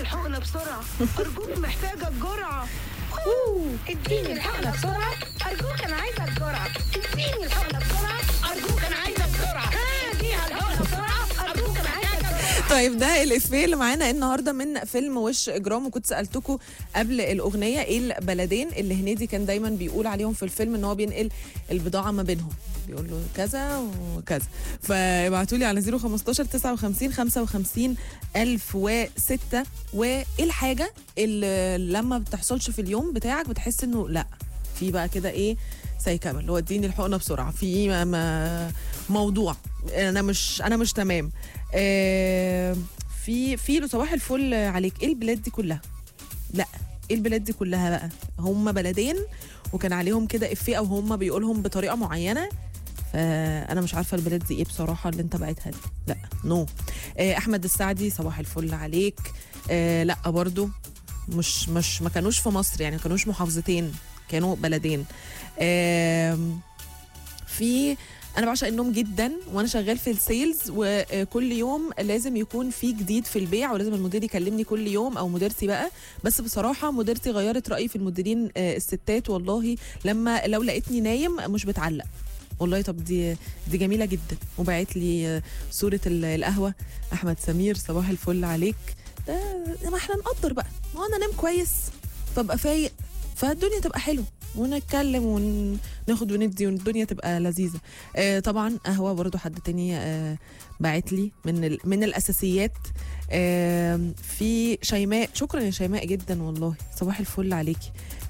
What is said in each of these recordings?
الحقنة بسرعة أرجوك محتاجة الجرعة أوه اديني الحقنة بسرعة أرجوك أنا عايزة الجرعة اديني الحقنة بسرعة أرجوك أنا عايزة الجرعة اديها الحقنة بسرعة أرجوك أنا عايزة الجرعة طيب ده الافيه اللي معانا النهارده من فيلم وش اجرام وكنت سالتكم قبل الاغنيه ايه البلدين اللي هنيدي كان دايما بيقول عليهم في الفيلم ان هو بينقل البضاعه ما بينهم بيقول له كذا وكذا فابعتوا لي على 015 59 55 1006 وايه الحاجه اللي لما بتحصلش في اليوم بتاعك بتحس انه لا في بقى كده ايه سيكبه اللي هو اديني الحقنه بسرعه في ما- ما موضوع انا مش انا مش تمام آه، في في له صباح الفل عليك ايه البلاد دي كلها لا ايه البلاد دي كلها بقى هم بلدين وكان عليهم كده افيه او هم بيقولهم بطريقه معينه فانا مش عارفه البلاد دي ايه بصراحه اللي انت بعتها دي لا نو آه، احمد السعدي صباح الفل عليك آه، لا برضو مش مش ما كانوش في مصر يعني ما كانوش محافظتين كانوا بلدين آم، في انا بعشق النوم جدا وانا شغال في السيلز وكل يوم لازم يكون في جديد في البيع ولازم المدير يكلمني كل يوم او مديرتي بقى بس بصراحه مديرتي غيرت رايي في المديرين آه، الستات والله لما لو لقيتني نايم مش بتعلق والله طب دي دي جميله جدا وبعت لي آه، صوره ال- القهوه احمد سمير صباح الفل عليك ده ما احنا نقدر بقى ما هو انا انام كويس فابقى فايق فالدنيا تبقى حلوه ونتكلم وناخد وندي والدنيا تبقى لذيذه آه طبعا قهوه برضو حد تاني آه باعت لي من ال... من الاساسيات آه في شيماء شكرا يا شيماء جدا والله صباح الفل عليكي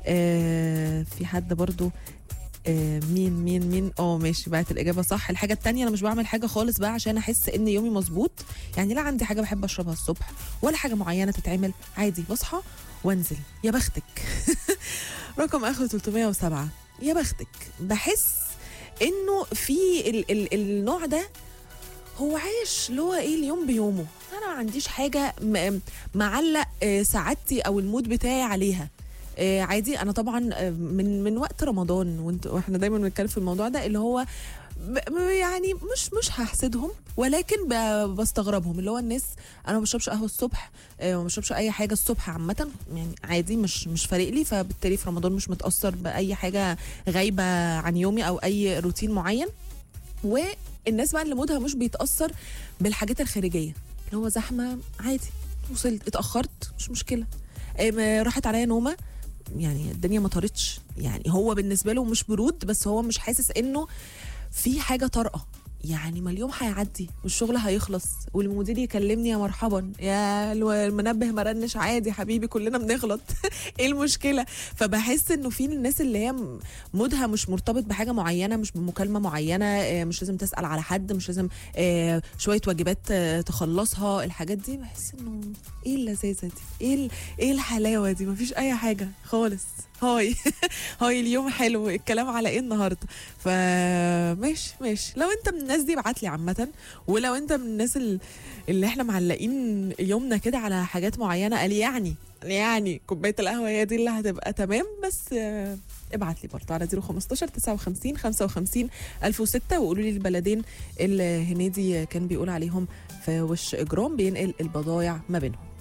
آه في حد برضو آه مين مين مين اه ماشي بعت الاجابه صح الحاجه التانية انا مش بعمل حاجه خالص بقى عشان احس ان يومي مظبوط يعني لا عندي حاجه بحب اشربها الصبح ولا حاجه معينه تتعمل عادي بصحى وانزل يا بختك رقم اخر 307 يا بختك بحس انه في ال ال النوع ده هو عايش اللي هو ايه اليوم بيومه انا ما عنديش حاجه م- معلق آه، سعادتي او المود بتاعي عليها آه، عادي انا طبعا آه، من من وقت رمضان وانت واحنا دايما بنتكلم في الموضوع ده اللي هو ب- ب- يعني مش مش هحسدهم ولكن ب- بستغربهم اللي هو الناس انا ما بشربش قهوه الصبح آه، ما بشربش اي حاجه الصبح عامه يعني عادي مش مش فارق لي فبالتالي في رمضان مش متاثر باي حاجه غايبه عن يومي او اي روتين معين والناس بقى اللي مودها مش بيتاثر بالحاجات الخارجيه اللي هو زحمه عادي وصلت اتاخرت مش مشكله آه، ما راحت عليا نومه يعني الدنيا ما طارتش يعني هو بالنسبه له مش برود بس هو مش حاسس انه في حاجه طارئه يعني ما اليوم هيعدي والشغل هيخلص والمدير يكلمني يا مرحبا يا الو- المنبه ما رنش عادي حبيبي كلنا بنغلط ايه المشكله فبحس انه في الناس اللي هي م- مودها مش مرتبط بحاجه معينه مش بمكالمه معينه آه، مش لازم تسال على حد مش لازم آه، شويه واجبات آه، تخلصها الحاجات دي بحس انه ايه اللذاذه دي ايه ال- ايه الحلاوه دي مفيش اي حاجه خالص هاي هاي اليوم حلو الكلام على ايه النهارده فماشي ماشي لو انت من الناس دي ابعت لي عامه ولو انت من الناس ال- اللي احنا معلقين يومنا كده على حاجات معينه قال يعني يعني كوبايه القهوه هي دي اللي هتبقى تمام بس آه، ابعت لي برضه على 015 59 55 1006 وقولوا لي البلدين اللي هنيدي كان بيقول عليهم في وش اجرام بينقل البضايع ما بينهم